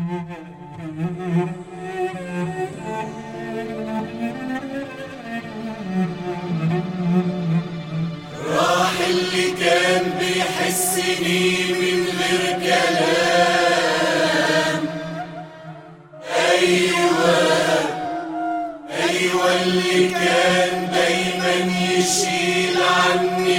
راح اللي كان بيحسني من غير كلام أيوة أيوة اللي كان دايما يشيل عني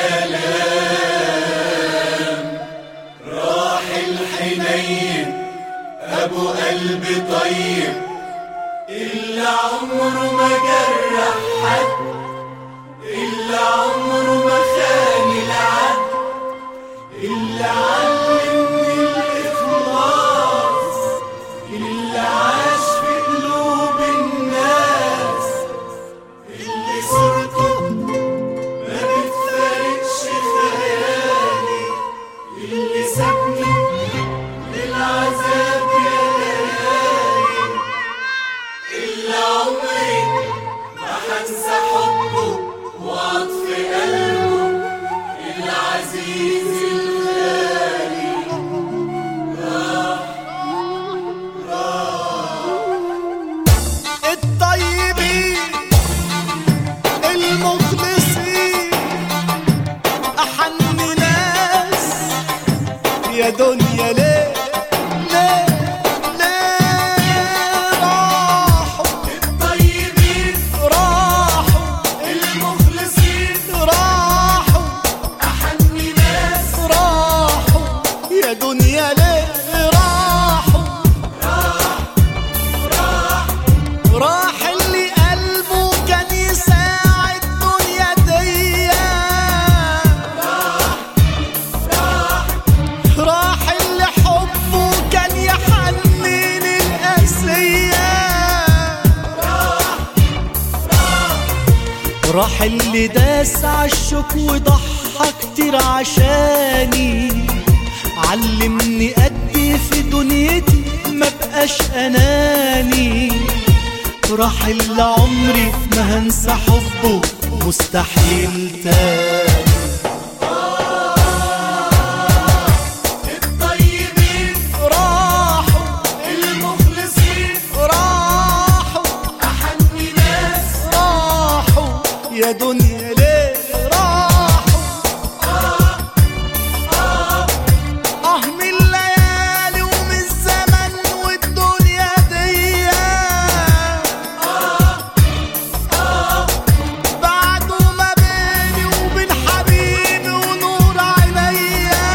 الآلام راح الحنين أبو قلب طيب اللي عمره ما جرح حد اللي عمره ما خان العد اللي علمني الإخلاص اللي عاش في قلوب الناس اللي صورته ما بتفارقش خيالي اللي سابني للعذاب يا ليالي اللي عمري ما هنسى حبه وعطف قلبه العزيز الغالي الطيبين المخلصين أحن ناس يا دنيا ليه ليه ليه راحوا الطيبين راحوا المخلصين راحوا أحن ناس راحوا يا دنيا ليه راحوا راح اللي قلبه كان يساعد دنيا ديا راح اللي حبه كان يحنن القاسية راح اللي داس عالشوك وضحى كتير عشاني علمني قدي في دنيتي ما بقاش اناني راح اللي عمري ما هنسى حبه مستحيل تاني الطيبين راحوا المخلصين راحوا أحن ناس راحوا يا دنيا ليه راحوا اه من الليالي ومن الزمن والدنيا دي بعده ما بيني وبين حبيبي ونور عينيا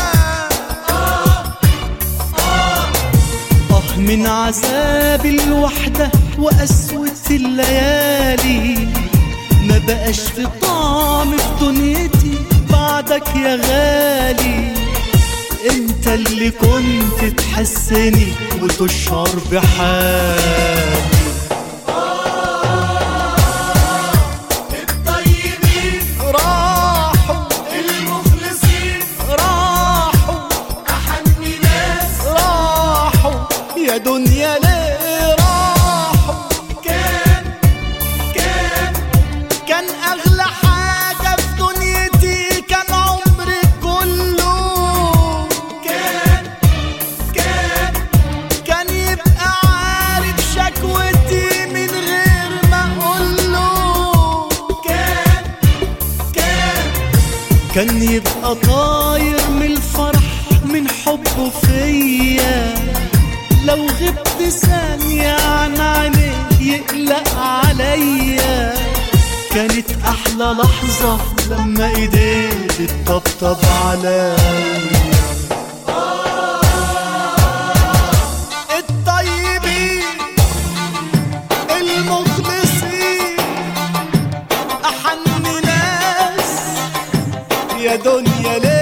آه من عذاب الوحدة وقسوة الليالي ما بقاش في طعم في دنيتي بعدك يا غالي انت اللي كنت تحسني وتشعر بحالي الطيبين راحوا المخلصين راحوا أحن ناس راحوا يا دنيا ليه راحوا كان كان كان اغلى حاجة في دنيتي كان عمري كله كان كان كان يبقى عارف شكوتي من غير ما اقوله كان كان كان يبقى طاير من الفرح من حبه فيا لو غبت ثانية عن عينيه يقلق عليا كانت أحلى لحظة لما إيديه بتطبطب عليا الطيبين المخلصين أحن ناس يا دنيا ليه